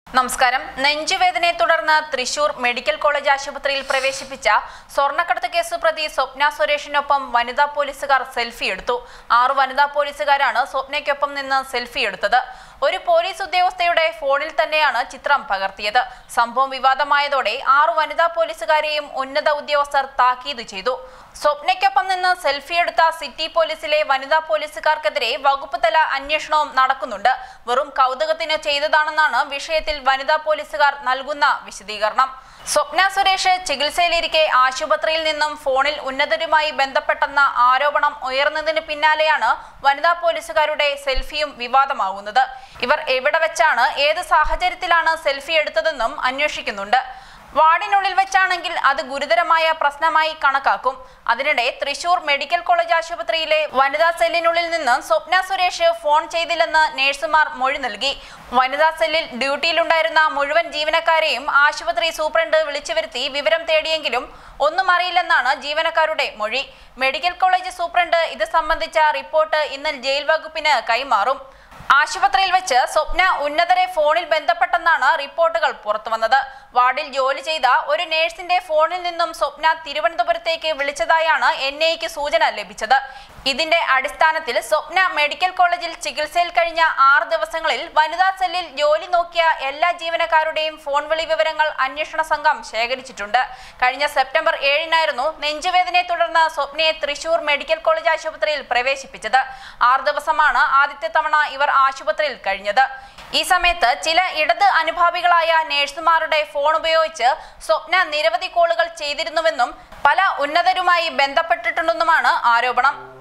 നമസ്കാരം നെഞ്ചുവേദനയെ തുടർന്ന് Thrissur medical college ആശുപത്രിയിൽ പ്രവേശിപ്പിച്ച സ്വർണ്ണക്കടത്ത് കേസ് പ്രതി സ്വപ്ന സുരേഷിനൊപ്പം വനിതാ പോലീസുകാർ സെൽഫി എടുത്തു ആറ് വനിതാ പോലീസുകാരാണ് സ്വപ്നയ്ക്കൊപ്പം നിന്ന് സെൽഫി എടുത്തത് ഒരു പോലീസ് ഉദ്യോഗസ്ഥയുടെ ഫോണിൽ തന്നെയാണ് ചിത്രം പകർത്തിയത് സംഭവം വിവാദമായതോടെ ആറ് വനിതാ പോലീസുകാരെയും ഉന്നത ഉദ്യോഗസ്ഥർ താക്കീത് ചെയ്തു സ്വപ്നയ്ക്കൊപ്പം നിന്ന് സെൽഫി എടുത്ത സിറ്റി പോലീസിലെ വനിതാ പോലീസുകാർക്കെതിരെ വകുപ്പ് തല അന്വേഷണവും നടക്കുന്നുണ്ട് വെറും കൗതുകത്തിന് ചെയ്തതാണെന്നാണ് വിഷയത്തിൽ വനിതാ പോലീസുകാർ നൽകുന്ന വിശദീകരണം സ്വപ്ന സുരേഷ് ചികിത്സയിലിരിക്കെ ആശുപത്രിയിൽ നിന്നും ഫോണിൽ ഉന്നതരുമായി ബന്ധപ്പെട്ടെന്ന ആരോപണം ഉയർന്നതിന് പിന്നാലെയാണ് വനിതാ പോലീസുകാരുടെ സെൽഫിയും വിവാദമാകുന്നത് ഇവർ എവിടെ വെച്ചാണ് ഏത് സാഹചര്യത്തിലാണ് സെൽഫി എടുത്തതെന്നും അന്വേഷിക്കുന്നുണ്ട് വാർഡിനുള്ളിൽ വെച്ചാണെങ്കിൽ അത് ഗുരുതരമായ പ്രശ്നമായി കണക്കാക്കും അതിനിടെ തൃശൂർ മെഡിക്കൽ കോളേജ് ആശുപത്രിയിലെ വനിതാ സെല്ലിനുള്ളിൽ നിന്ന് സ്വപ്ന സുരേഷ് ഫോൺ ചെയ്തില്ലെന്ന് നഴ്സുമാർ മൊഴി നൽകി വനിതാ സെല്ലിൽ ഡ്യൂട്ടിയിലുണ്ടായിരുന്ന മുഴുവൻ ജീവനക്കാരെയും ആശുപത്രി സൂപ്രണ്ട് വിളിച്ചു വരുത്തി വിവരം തേടിയെങ്കിലും ഒന്നും അറിയില്ലെന്നാണ് ജീവനക്കാരുടെ മൊഴി മെഡിക്കൽ കോളേജ് സൂപ്രണ്ട് ഇത് സംബന്ധിച്ച റിപ്പോർട്ട് ഇന്ന് ജയിൽ വകുപ്പിന് കൈമാറും ആശുപത്രിയിൽ വെച്ച് സ്വപ്ന ഉന്നതരെ ഫോണിൽ ബന്ധപ്പെട്ടെന്നാണ് റിപ്പോർട്ടുകൾ പുറത്തുവന്നത് വാർഡിൽ ജോലി ചെയ്ത ഒരു നേഴ്സിന്റെ ഫോണിൽ നിന്നും സ്വപ്ന തിരുവനന്തപുരത്തേക്ക് വിളിച്ചതായാണ് എൻ ഐക്ക് സൂചന ലഭിച്ചത് ഇതിന്റെ അടിസ്ഥാനത്തിൽ സ്വപ്ന മെഡിക്കൽ കോളേജിൽ ചികിത്സയിൽ കഴിഞ്ഞ ആറ് ദിവസങ്ങളിൽ വനിതാ സെല്ലിൽ ജോലി നോക്കിയ എല്ലാ ജീവനക്കാരുടെയും ഫോൺ വിളി വിവരങ്ങൾ അന്വേഷണ സംഘം ശേഖരിച്ചിട്ടുണ്ട് കഴിഞ്ഞ സെപ്റ്റംബർ ഏഴിനായിരുന്നു നെഞ്ചുവേദനയെ തുടർന്ന് സ്വപ്നയെ തൃശൂർ മെഡിക്കൽ കോളേജ് ആശുപത്രിയിൽ പ്രവേശിപ്പിച്ചത് ആറ് ദിവസമാണ് ആദ്യത്തെ തവണ ഇവർ ആശുപത്രിയിൽ കഴിഞ്ഞത് ഈ സമയത്ത് ചില ഇടത് അനുഭാവികളായ നഴ്സുമാരുടെ ഫോൺ ഉപയോഗിച്ച് സ്വപ്ന നിരവധി കോളുകൾ ചെയ്തിരുന്നുവെന്നും പല ഉന്നതരുമായി ബന്ധപ്പെട്ടിട്ടുണ്ടെന്നുമാണ് ആരോപണം